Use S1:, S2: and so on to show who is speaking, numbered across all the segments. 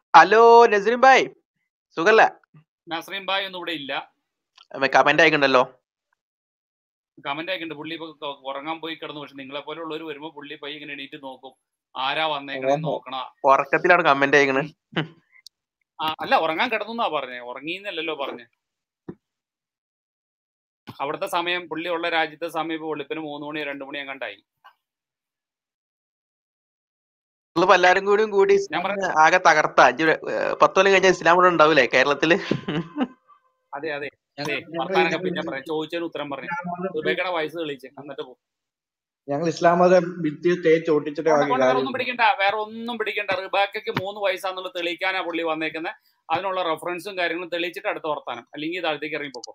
S1: Hello Naseem bhai സുഖല്ലേ
S2: Nasreem bye ഒന്നും ഇവിടെ ഇല്ല
S1: കമന്റ് അയക്കണ്ടല്ലോ
S2: കമന്റ് ആയിട്ടുണ്ട് പുള്ളി ഇപ്പൊ ക- ഉറങ്ങാൻ പോയി കിടന്നു പക്ഷെ നിങ്ങളെ പോലുള്ളവർ വരുമ്പോ പുള്ളി പയ്യ ഇങ്ങനെ എണീറ്റ് നോക്കും ആരാ വന്നേക്കണേ
S1: ഓഹോ.
S2: നോക്കണ
S1: ഉറക്കത്തിലാണ് കമന്റ് അയക്കണ്
S2: ആ അല്ല ഉറങ്ങാൻ കിടന്നു എന്നാ പറഞ്ഞേ ഉറങ്ങിന്നല്ലല്ലോ പറഞ്ഞേ അവിടുത്തെ സമയം പുള്ളി ഉള്ള രാജ്യത്തെ സമയം ഇപ്പൊ വെളുപ്പിന് മൂന്ന് മണി രണ്ടു മണി കണ്ടായി
S1: നിങ്ങളിപ്പോ എല്ലാരും കൂടി കൂടി
S2: ഞാൻ പറഞ്ഞ
S1: ആകെ തകർത്ത അഞ്ച് പത്ത് കൊല്ലം കഴിഞ്ഞ ഇസ്ലാം കൂടെ ഉണ്ടാവൂലേ കേരളത്തില്
S2: അതെ അതെ
S3: ഞങ്ങൾ
S2: അതെ
S3: ഞങ്ങൾ
S2: വർത്താനൊക്കെ പിന്നെ പറയാം ചോദിച്ചതിന് ഉത്തരം പറഞ്ഞു ദുബൈക്കടെ വയസ്സ് തെളിയിച്ച് എന്നിട്ട് പോ
S3: ഞങ്ങൾ ഇസ്ലാം മതം ഭിത്തി തേച്ച് ഒട്ടിച്ചിട്ട്
S2: കൊണ്ട
S3: ബാക്കി
S2: കൊണ്ട വേറെ ഒന്നും
S3: കാര്യമില്ല
S2: പിടിക്കണ്ട വേറെ ഒന്നും പിടിക്കണ്ട റിബാക്കയ്ക്ക് മൂന്ന് വയസ്സാന്നുള്ളത് തെളിയിക്കാനാ പുള്ളി വന്നേക്കുന്നത് അതിനുള്ള റെഫറൻസും കാര്യങ്ങളും തെളിയിച്ചിട്ട് അടുത്ത വർത്താനം അല്ലെങ്കിൽ താഴത്തേക്ക് ഇറങ്ങിപ്പോക്കോ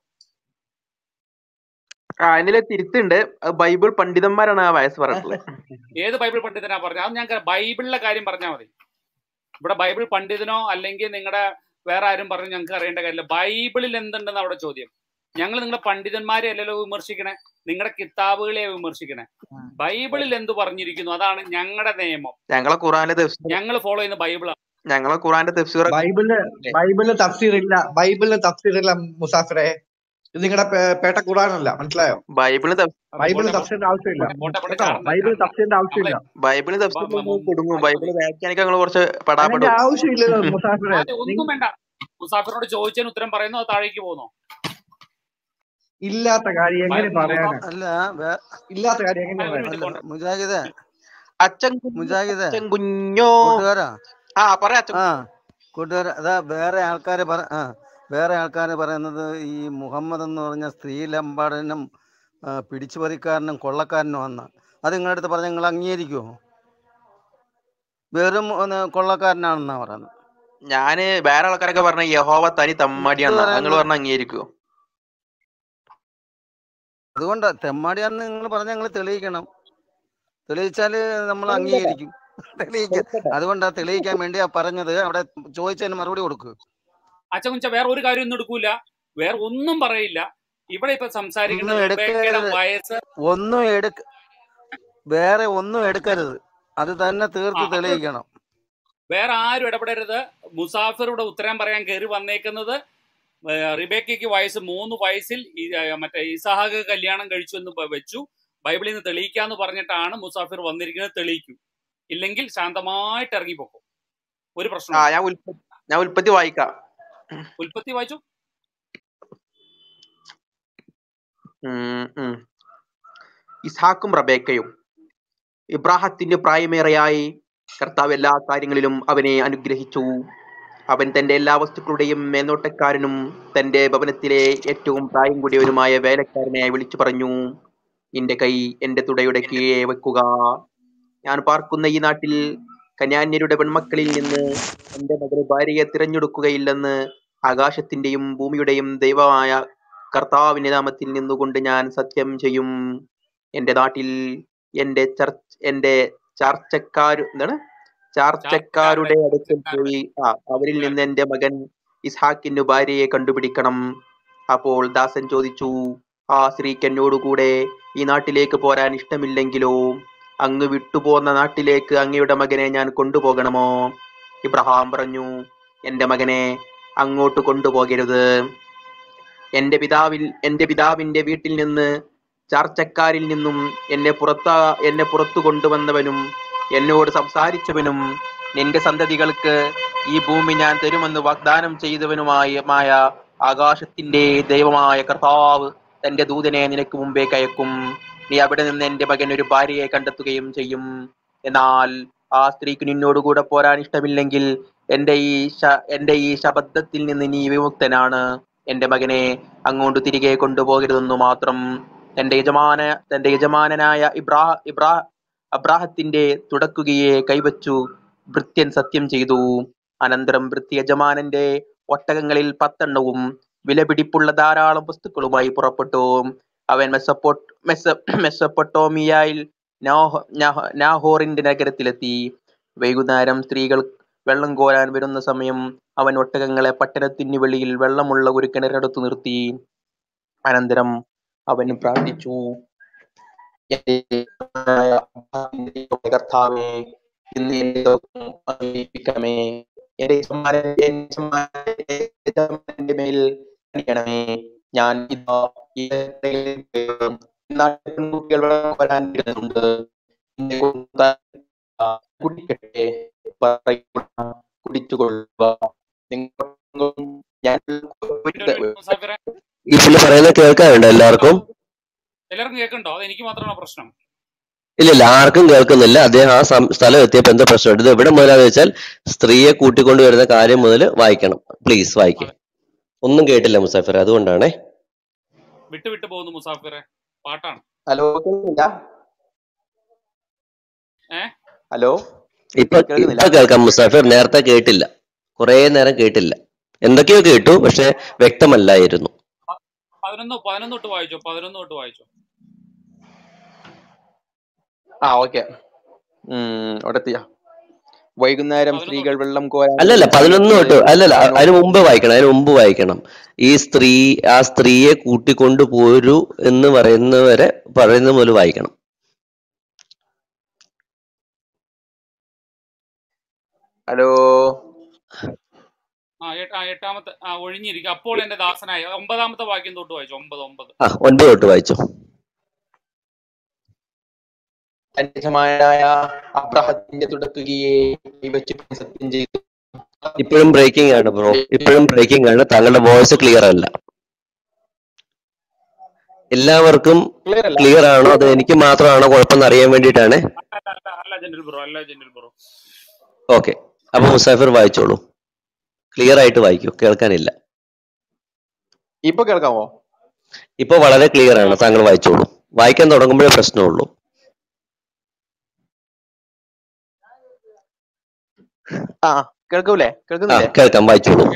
S1: ആ അതിലെ തിരുത്തുണ്ട് അത് ബൈബിൾ പണ്ഡിതന്മാരാണ് ആ വയസ്സ് പറഞ്ഞിട്ടുള്ളത്
S2: ഏത് ബൈബിൾ പണ്ഡിതനാ പറഞ്ഞത് അത് ഞങ്ങൾക്ക് ബൈബിളിലെ കാര്യം പറഞ്ഞാൽ മതി ഇവിടെ ബൈബിൾ പണ്ഡിതനോ അല്ലെങ്കിൽ നിങ്ങളുടെ വേറെ ആരും പറഞ്ഞ് ഞങ്ങൾക്ക് അറിയേണ്ട കാര്യമില്ല ബൈബിളിൽ എന്തുണ്ടെന്ന് അവിടെ ചോദ്യം ഞങ്ങൾ നിങ്ങളുടെ പണ്ഡിതന്മാരെ അല്ലല്ലോ വിമർശിക്കണേ നിങ്ങളുടെ കിതാബുകളെ വിമർശിക്കണേ ബൈബിളിൽ എന്ത് പറഞ്ഞിരിക്കുന്നു അതാണ് ഞങ്ങളുടെ നിയമം
S1: ഞങ്ങളെ ഖുറാന്റെ തഫ്സീർ
S2: ഞങ്ങൾ ഫോളോ ചെയ്യുന്ന ബൈബിളാണ്
S1: ഞങ്ങളെ ഖുറാന്റെ തഫ്സീർ
S3: ബൈബിളില് ബൈബിളില് തഫ്സീർ ഇല്ല ബൈബിളില് തഫ്സീർ ഇല്ല മുസാഫിറെ ഇത് നിങ്ങളുടെ പേട്ട ഖുറാനല്ല മനസ്സിലായോ
S1: ബൈബിളിന് തഫ്-
S3: ബൈബിളിൽ തഫ്സീറിന്റെ ആവശ്യമില്ല
S2: പോട്ടെ പോട്ടെ
S3: കേട്ടോ
S2: കാരണം
S3: ബൈബിളിൽ തഫ്സീറിന്റെ ആവശ്യമില്ല
S1: ബൈബിളിന് തഫ്സീർ
S2: ബ- ബ-
S1: കൊടുങ്ങും
S2: ബ-
S1: ബൈബിള് വ്യാഖ്യാനിക്കാൻ ഞങ്ങൾ കുറച്ച്
S3: അതിന്റെ
S1: പെടാപ്പെടും
S3: ആവശ്യമില്ലല്ലോ മുസാഫിറെ
S2: അതെ ഒന്നും വേണ്ട മുസാഫിറിനോട് ചോദിച്ചതിന് ഉത്തരം പറയുന്നു അത് താഴേക്ക് പോകുന്നു
S3: ഇല്ലാത്ത കാര്യം എങ്ങനെ
S2: ബൈബിൾ
S3: പറയാനാ
S4: അല്ല വേ-
S3: ഇല്ലാത്ത കാര്യം എങ്ങനെ
S2: ഒരു
S3: പറയാനാ
S2: മിനിറ്റ്
S4: അല്ല
S2: കൊണ്ട്
S4: മുജാഹിദേ
S1: അച്ഛൻ കുഞ്ഞ്
S4: മുജാഹിദേ
S1: അച്ഛൻ കുഞ്ഞോ
S4: കൂട്ടുകാരാ
S1: ആ പറയാ അച്ഛൻ
S4: ആ കൂട്ടുകാര അതാ വേറെ ആൾക്കാർ പറ ആ വേറെ ആൾക്കാർ പറയുന്നത് ഈ മുഹമ്മദ് എന്ന് പറഞ്ഞ സ്ത്രീലമ്പാടനും ആ, പിടിച്ചുപറിക്കാരനും കൊള്ളക്കാരനും ആണ് അത് നിങ്ങളുടെ അടുത്ത് പറഞ്ഞ നിങ്ങൾ അംഗീകരിക്കുമോ വെറും ഒന്ന് കൊള്ളക്കാരനാണെന്നാ പറയുന്നത്
S1: ഞാന് വേറെ ആൾക്കാരൊക്കെ പറഞ്ഞ യഹോവ തനി
S4: ഇത്
S1: തമ്മാടിയാണ് നിങ്ങൾ
S4: പറയുന്നത്
S1: പറഞ്ഞ അംഗീകരിക്കുവോ
S4: അതുകൊണ്ട് തെമ്മാടിയാണെന്ന് നിങ്ങൾ പറഞ്ഞ നിങ്ങൾ തെളിയിക്കണം തെളിയിച്ചാൽ നമ്മൾ അംഗീകരിക്കും തെളിയിക്കാൻ അതുകൊണ്ടാ തെളിയിക്കാൻ വേണ്ടിയാ പറഞ്ഞത് അവിടെ ചോദിച്ചതിന് മറുപടി കൊടുക്കുക
S2: അച്ഛൻ കുഞ്ച വേറെ ഒരു കാര്യം ഒന്നും എടുക്കൂല വേറെ ഒന്നും പറയില്ല ഇവിടെ ഇപ്പൊ സംസാരിക്കുന്നത്
S4: ഒന്നും
S2: റിബേക്കയുടെ
S4: എടുക്കരുത്
S2: വയസ്സ്
S4: ഒന്നും എടുക്ക വേറെ ഒന്നും എടുക്കരുത് അത് തന്നെ
S2: ആ
S4: തീർത്ത്
S2: അപ്പൊ
S4: തെളിയിക്കണം
S2: വേറെ ആരും ഇടപെടരുത് മുസാഫിർ ഇവിടെ ഉത്തരം പറയാൻ കയറി വന്നേക്കുന്നത് ഏർ റിബേക്കയ്ക്ക് വയസ്സ് മൂന്ന് വയസ്സിൽ ഈ, ഏർ, മറ്റേ ഇസഹാക്ക് കല്യാണം കഴിച്ചു എന്ന് പ- വെച്ചു ബൈബിളിൽ നിന്ന് തെളിയിക്കാന്ന് പറഞ്ഞിട്ടാണ് മുസാഫിർ വന്നിരിക്കുന്നത് തെളിയിക്കും ഇല്ലെങ്കിൽ ശാന്തമായിട്ട് ഇറങ്ങിപ്പോക്കും ഒരു
S1: ആ
S2: പ്രശ്നമില്ല
S1: ഞാൻ ഉൽപ്പത്തി ഞാൻ ഉൽപ്പത്തി വായിക്കാം
S2: ഉൽപ്പത്തി വായിച്ചു
S1: ഉം, ഉം. ഇസ്ഹാക്കും റബേക്കയും ഇബ്രാഹത്തിന്റെ പ്രായമേറെയായി കർത്താവ് എല്ലാ കാര്യങ്ങളിലും അവനെ അനുഗ്രഹിച്ചു അവൻ തന്റെ എല്ലാ വസ്തുക്കളുടെയും മേൽനോട്ടക്കാരനും തന്റെ ഭവനത്തിലെ ഏറ്റവും പ്രായം കൂടിയവനുമായ വേലക്കാരനെ വിളിച്ചു പറഞ്ഞു നിന്റെ കൈ എന്റെ തുടയുടെ കീഴെ വെക്കുക ഞാൻ പാർക്കുന്ന ഈ നാട്ടിൽ കന്യാന്യരുടെ പെൺമക്കളിൽ നിന്ന് എന്റെ മകളെ ഭാര്യയെ തിരഞ്ഞെടുക്കുകയില്ലെന്ന് ആകാശത്തിന്റെയും ഭൂമിയുടെയും ദൈവമായ കർത്താവിന്റെ നാമത്തിൽ നിന്നുകൊണ്ട് ഞാൻ സത്യം ചെയ്യും എന്റെ നാട്ടിൽ എന്റെ ചർച്ച് എന്റെ ചാർച്ചക്കാരു എന്താണ് ചാർച്ചക്കാരുടെ
S2: ചാർച്ചക്കാരുടെ
S1: അടുക്കൽ
S2: ചാർച്ചക്കാരുടെ
S1: പോയി ആ അവരിൽ നിന്ന് എന്റെ മകൻ ഇസ്ഹാക്കിന് ഭാര്യയെ കണ്ടുപിടിക്കണം അപ്പോൾ ദാസൻ ചോദിച്ചു ആ സ്ത്രീക്ക് എന്നോടുകൂടെ ഈ നാട്ടിലേക്ക് പോരാൻ ഇഷ്ടമില്ലെങ്കിലോ അങ്ങ് വിട്ടുപോന്ന നാട്ടിലേക്ക് അങ്ങയുടെ മകനെ ഞാൻ കൊണ്ടുപോകണമോ ഇബ്രഹാം പറഞ്ഞു എന്റെ മകനെ അങ്ങോട്ട് കൊണ്ടുപോകരുത് എന്റെ പിതാവിൽ എന്റെ പിതാവിന്റെ വീട്ടിൽ നിന്ന് ചാർച്ചക്കാരിൽ നിന്നും എന്നെ പുറത്താ എന്നെ പുറത്തു കൊണ്ടുവന്നവനും എന്നോട് സംസാരിച്ചവനും നിന്റെ സന്തതികൾക്ക് ഈ ഭൂമി ഞാൻ തരുമെന്ന് വാഗ്ദാനം ചെയ്തവനുമായ മായ ആകാശത്തിന്റെ ദൈവമായ കർത്താവ് തന്റെ ദൂതനെ നിനക്ക് മുമ്പേ കയക്കും നീ അവിടെ നിന്ന് എന്റെ മകൻ ഒരു ഭാര്യയെ കണ്ടെത്തുകയും ചെയ്യും എന്നാൽ ആ സ്ത്രീക്ക് നിന്നോടുകൂടെ പോരാൻ ഇഷ്ടമില്ലെങ്കിൽ എന്റെ ഈ ശ- എന്റെ ഈ ശബദത്തിൽ നിന്ന് നീ വിമുക്തനാണ് എന്റെ മകനെ അങ്ങോട്ട് തിരികെ കൊണ്ടുപോകരുതെന്നു മാത്രം തന്റെ യജമാന തന്റെ യജമാനനായ ഇബ്രാഹ ഇബ്രാ അബ്രാഹത്തിന്റെ തുടക്കുകയെ കൈവച്ചു ഭൃത്യൻ സത്യം ചെയ്തു അനന്തരം ഭൃത്യ യജമാനന്റെ ഒട്ടകങ്ങളിൽ പത്തെണ്ണവും വിലപിടിപ്പുള്ള ധാരാളം വസ്തുക്കളുമായി പുറപ്പെട്ടു അവൻ മെസ്സപ്പോ മെസ്സ മെസ്സപ്പൊട്ടോമിയയിൽ നാഹോ നാഹോ- നാഹോറിന്റെ നഗരത്തിലെത്തി വൈകുന്നേരം സ്ത്രീകൾ വെള്ളം കോരാൻ വരുന്ന സമയം അവൻ ഒട്ടകങ്ങളെ പട്ടണത്തിന് വെളിയിൽ വെള്ളമുള്ള ഒരു കിണറടുത്ത് നിർത്തി അനന്തരം അവൻ പ്രാർത്ഥിച്ചു എന്റെ കർത്താവേ ഇന്ന് എന്റെ ദുഃഖം അറിയിപ്പിക്കണമേ എന്റെ യജമാനന്റെ യജമാനന്റെ യജമാനന്റെ മേൽ കനിയണമേ ഞാൻ ഇതാ ഈ യാത്രയിൽ നാട്ടിൽ പെൺകുട്ടികൾ വെള്ളം കോരാൻ വരുന്നുണ്ട് എന്നെ കൊണ്ട് കുടിക്കട്ടെ പറയുക കുടിച്ചുകൊള്ളുക നിങ്ങളും ഞാൻ
S2: ഒരു മിനിറ്റ് മുസാഫിറെ
S5: ഈ പുള്ളി പറയുന്നത് കേൾക്കാറുണ്ട് എല്ലാവർക്കും
S2: എല്ലാവർക്കും കേൾക്കുന്നുണ്ടോ അത് എനിക്ക് മാത്രമാണോ പ്രശ്നം
S5: ഇല്ല ഇല്ല ആർക്കും കേൾക്കുന്നില്ല അദ്ദേഹം ആ സം- സ്ഥലം എത്തിയപ്പോ എന്താ പ്രശ്നമുണ്ട് ഇത് എവിടെ മുതലാന്ന് വെച്ചാൽ സ്ത്രീയെ കൂട്ടിക്കൊണ്ട് വരുന്ന കാര്യം മുതൽ വായിക്കണം പ്ലീസ് വായിക്കേ ഒന്നും കേട്ടില്ല മുസാഫിർ അതുകൊണ്ടാണേ
S2: വിട്ടു വിട്ടു പോകുന്നു മുസാഫിറെ പാട്ടാണ്
S1: ഹലോ കേൾക്കുന്നില്ല
S2: ഏ?
S1: ഹലോ
S5: ഇപ്പൊ
S1: കേൾക്കുന്നില്ല?
S5: ഇപ്പൊ കേൾക്കാം മുസാഫിർ നേരത്തെ കേട്ടില്ല കുറെ നേരം കേട്ടില്ല എന്തൊക്കെയോ കേട്ടു പക്ഷെ വ്യക്തമല്ലായിരുന്നു
S2: പതിനൊന്ന് പതിനൊന്ന് തൊട്ട് വായിച്ചോ പതിനൊന്ന് തൊട്ട് വായിച്ചോ
S1: ആ ഓക്കെ അവിടെ എത്തിയ വൈകുന്നേരം സ്ത്രീകൾ വെള്ളം കോരാൻ
S5: അല്ലല്ല പതിനൊന്ന് തൊട്ട് അല്ലല്ല അ- അതിന് മുമ്പ് വായിക്കണം അതിന് മുമ്പ് വായിക്കണം ഈ സ്ത്രീ ആ സ്ത്രീയെ കൂട്ടിക്കൊണ്ടു പോരൂ എന്ന് പറയുന്നവരെ പറയുന്ന മുതൽ വായിക്കണം
S1: ഹലോ
S2: ആ എട്ട്- ആ, എട്ടാമത്തെ ആ ഒഴിഞ്ഞിരിക്കും അപ്പോൾ എന്റെ ദാസനായ ഒമ്പതാമത്തെ വാക്യം തൊട്ട് വായിച്ചു ഒമ്പത് ഒമ്പത്
S5: ആ ഒൻപത് തൊട്ട് വായിച്ചോ
S1: തന്റെ യജമാനായ അബ്രഹത്തിന്റെ തുടക്കുകയെ വെച്ച് സത്യം ചെയ്തു
S5: ഇപ്പോഴും ബ്രേക്കിംഗ് ആണ് ബ്രോ ഇപ്പോഴും ബ്രേക്കിംഗ് ആണ് താങ്കളുടെ വോയിസ് ക്ലിയർ അല്ല എല്ലാവർക്കും
S1: ക്ലിയർ അല്ല
S5: ക്ലിയർ ആണോ അത് എനിക്ക് മാത്രമാണോ കുഴപ്പമെന്ന് അറിയാൻ വേണ്ടിയിട്ടാണ്
S2: അല്ല അല്ല അല്ല ജനറൽ ബ്രോ അല്ല ജനറൽ ബ്രോ
S5: ഓക്കെ അപ്പൊ മുസാഫിർ വായിച്ചോളൂ ക്ലിയർ ആയിട്ട് വായിക്കൂ കേൾക്കാനില്ല
S1: ഇപ്പൊ കേൾക്കാമോ
S5: ഇപ്പൊ വളരെ ക്ലിയർ ആണ് താങ്കൾ വായിച്ചോളൂ വായിക്കാൻ തുടങ്ങുമ്പോഴേ പ്രശ്നമുള്ളൂ
S1: ആ കേൾക്കൂലേ
S5: ആ
S1: കേൾക്കുന്നില്ലേ
S5: കേൾക്കാം വായിച്ചോളൂ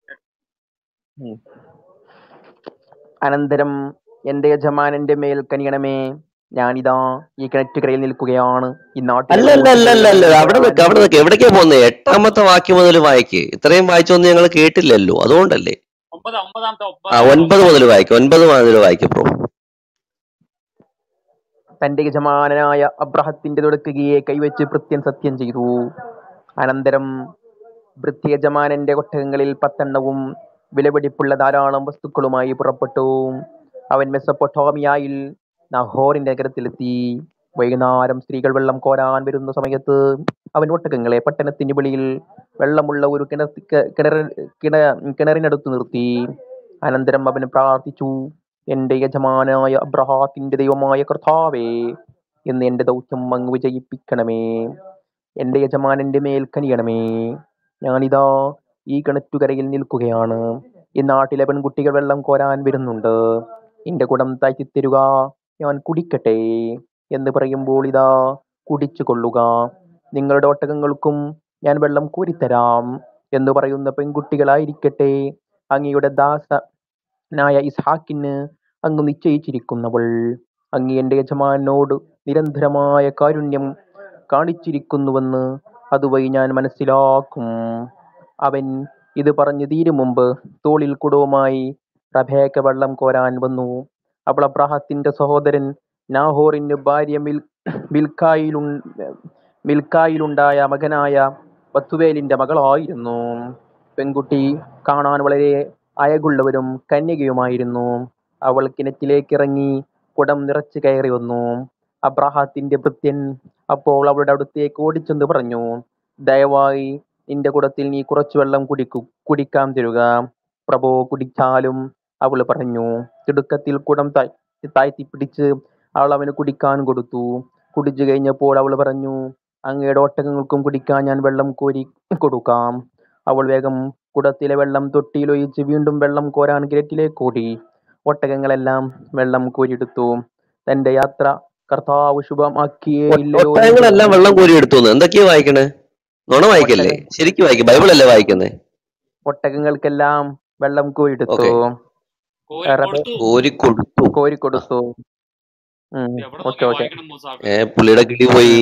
S1: അനന്തരം എന്റെ യജമാനന്റെ മേൽ കനിയണമേ ഞാനിതാ ഈ കിണറ്റുകരയിൽ നിൽക്കുകയാണ് ഈ നാട്ടിൽ
S5: അല്ല അല്ല അല്ല അല്ല അല്ല അവിടെ നിൽക്ക് അവിടെ നിൽക്ക് എവിടേക്കാ പോകുന്നത് എട്ടാമത്തെ വാക്യം മുതൽ വായിക്ക് ഇത്രയും വായിച്ചൊന്നും ഞങ്ങൾ കേട്ടില്ലല്ലോ അതുകൊണ്ടല്ലേ
S2: ഒമ്പത് ഒമ്പതാമത്തെ
S5: ആ ഒൻപത് മുതൽ വായിക്കും ഒൻപത് മുതൽ വായിക്കും ബ്രോ
S1: തന്റെ യജമാനനായ അബ്രഹത്തിന്റെ തുടക്കുകയെ കൈവച്ച് ഭൃത്യൻ സത്യം ചെയ്തു അനന്തരം ഭൃത്യ യജമാനന്റെ ഒട്ടകങ്ങളിൽ പത്തെണ്ണവും വിലപിടിപ്പുള്ള ധാരാളം വസ്തുക്കളുമായി പുറപ്പെട്ടു അവൻ മെസ്സപ്പൊട്ടോമിയായിൽ നഹോറിന്റെ നഗരത്തിലെത്തി വൈകുന്നേരം സ്ത്രീകൾ വെള്ളം കോരാൻ വരുന്ന സമയത്ത് അവൻ ഒട്ടകങ്ങളെ പട്ടണത്തിന് വെളിയിൽ വെള്ളമുള്ള ഒരു കിണർ കിണർ കിണ കിണറിനടുത്ത് നിർത്തി അനന്തരം അവൻ പ്രാർത്ഥിച്ചു എന്റെ യജമാനായ അബ്രഹാത്തിന്റെ ദൈവമായ കർത്താവേ എന്ന് എന്റെ ദൗത്യം അങ്ങ് വിജയിപ്പിക്കണമേ എന്റെ യജമാനന്റെ മേൽ കനിയണമേ ഞാനിതാ ഈ കിണറ്റുകരയിൽ നിൽക്കുകയാണ് ഈ നാട്ടിലെ പെൺകുട്ടികൾ വെള്ളം കോരാൻ വരുന്നുണ്ട് എന്റെ കുടം താഴ്ത്തിത്തരുക ഞാൻ കുടിക്കട്ടെ എന്ന് പറയുമ്പോൾ ഇതാ കുടിച്ചു കൊള്ളുക നിങ്ങളുടെ ഒട്ടകങ്ങൾക്കും ഞാൻ വെള്ളം കോരിത്തരാം എന്ന് പറയുന്ന പെൺകുട്ടികളായിരിക്കട്ടെ അങ്ങയുടെ ദാസനായ ഇസ്ഹാക്കിന് അങ്ങ് നിശ്ചയിച്ചിരിക്കുന്നവൾ അങ്ങ് എന്റെ യജമാനോട് നിരന്തരമായ കാരുണ്യം കാണിച്ചിരിക്കുന്നുവെന്ന് അതുവഴി ഞാൻ മനസ്സിലാക്കും അവൻ ഇത് പറഞ്ഞു തീരും മുമ്പ് തോളിൽ കുടവുമായി റബേക്ക വെള്ളം കോരാൻ വന്നു അവൾ അബ്രാഹത്തിന്റെ സഹോദരൻ നാഹോറിന് ഭാര്യ മിൽ മിൽക്കായിലു മിൽക്കായിലുണ്ടായ മകനായ ബത്തുവേലിന്റെ മകളായിരുന്നു പെൺകുട്ടി കാണാൻ വളരെ അയകുള്ളവരും കന്യകയുമായിരുന്നു അവൾ കിണറ്റിലേക്ക് ഇറങ്ങി കുടം നിറച്ചു കയറി വന്നു അബ്രാഹത്തിന്റെ ഭൃത്യൻ അപ്പോൾ അവളുടെ അടുത്തേക്ക് ഓടിച്ചെന്ന് പറഞ്ഞു ദയവായി നിന്റെ കുടത്തിൽ നീ കുറച്ചു വെള്ളം കുടിക്കു കുടിക്കാൻ തരുക പ്രഭോ കുടിച്ചാലും അവൾ പറഞ്ഞു തിടുക്കത്തിൽ കുടം താഴ് താഴ്ത്തി പിടിച്ച് അവൾ അവന് കുടിക്കാൻ കൊടുത്തു കുടിച്ചു കഴിഞ്ഞപ്പോൾ അവൾ പറഞ്ഞു അങ്ങയുടെ ഒട്ടകങ്ങൾക്കും കുടിക്കാൻ ഞാൻ വെള്ളം കോരി കൊടുക്കാം അവൾ വേഗം കുടത്തിലെ വെള്ളം തൊട്ടിയിലൊഴിച്ച് വീണ്ടും വെള്ളം കോരാൻ കിണറ്റിലേക്ക് ഓടി ഒട്ടകങ്ങളെല്ലാം വെള്ളം കോരിയെടുത്തു തന്റെ യാത്ര കർത്താവ് ശുഭമാക്കിയേ ഇല്ലയോ എന്ന്
S5: ഒട്ടകങ്ങളെല്ലാം വെള്ളം കോരി എടുത്തു എന്തൊക്കെയാ വായിക്കണേ നുണ വായിക്കല്ലേ
S1: ഒട്ടകം.
S5: ശരിക്കും വായിക്കും ബൈബിൾ അല്ലേ വായിക്കുന്നേ
S1: ഒട്ടകങ്ങൾക്കെല്ലാം വെള്ളം കോരിയെടുത്തു
S5: Okay.
S2: കോരി
S1: വേറെ
S2: കൊടുത്തു
S5: കോരി കൊടുത്തു
S1: കോരിക്കൊടുത്തു ഉം
S2: എവിടെ
S1: ഓക്കെ
S2: നോക്കി
S1: ഓക്കെ
S2: വായിക്കണം മുസാഫിർ
S5: ഏ പുള്ളിയുടെ കിളി പോയി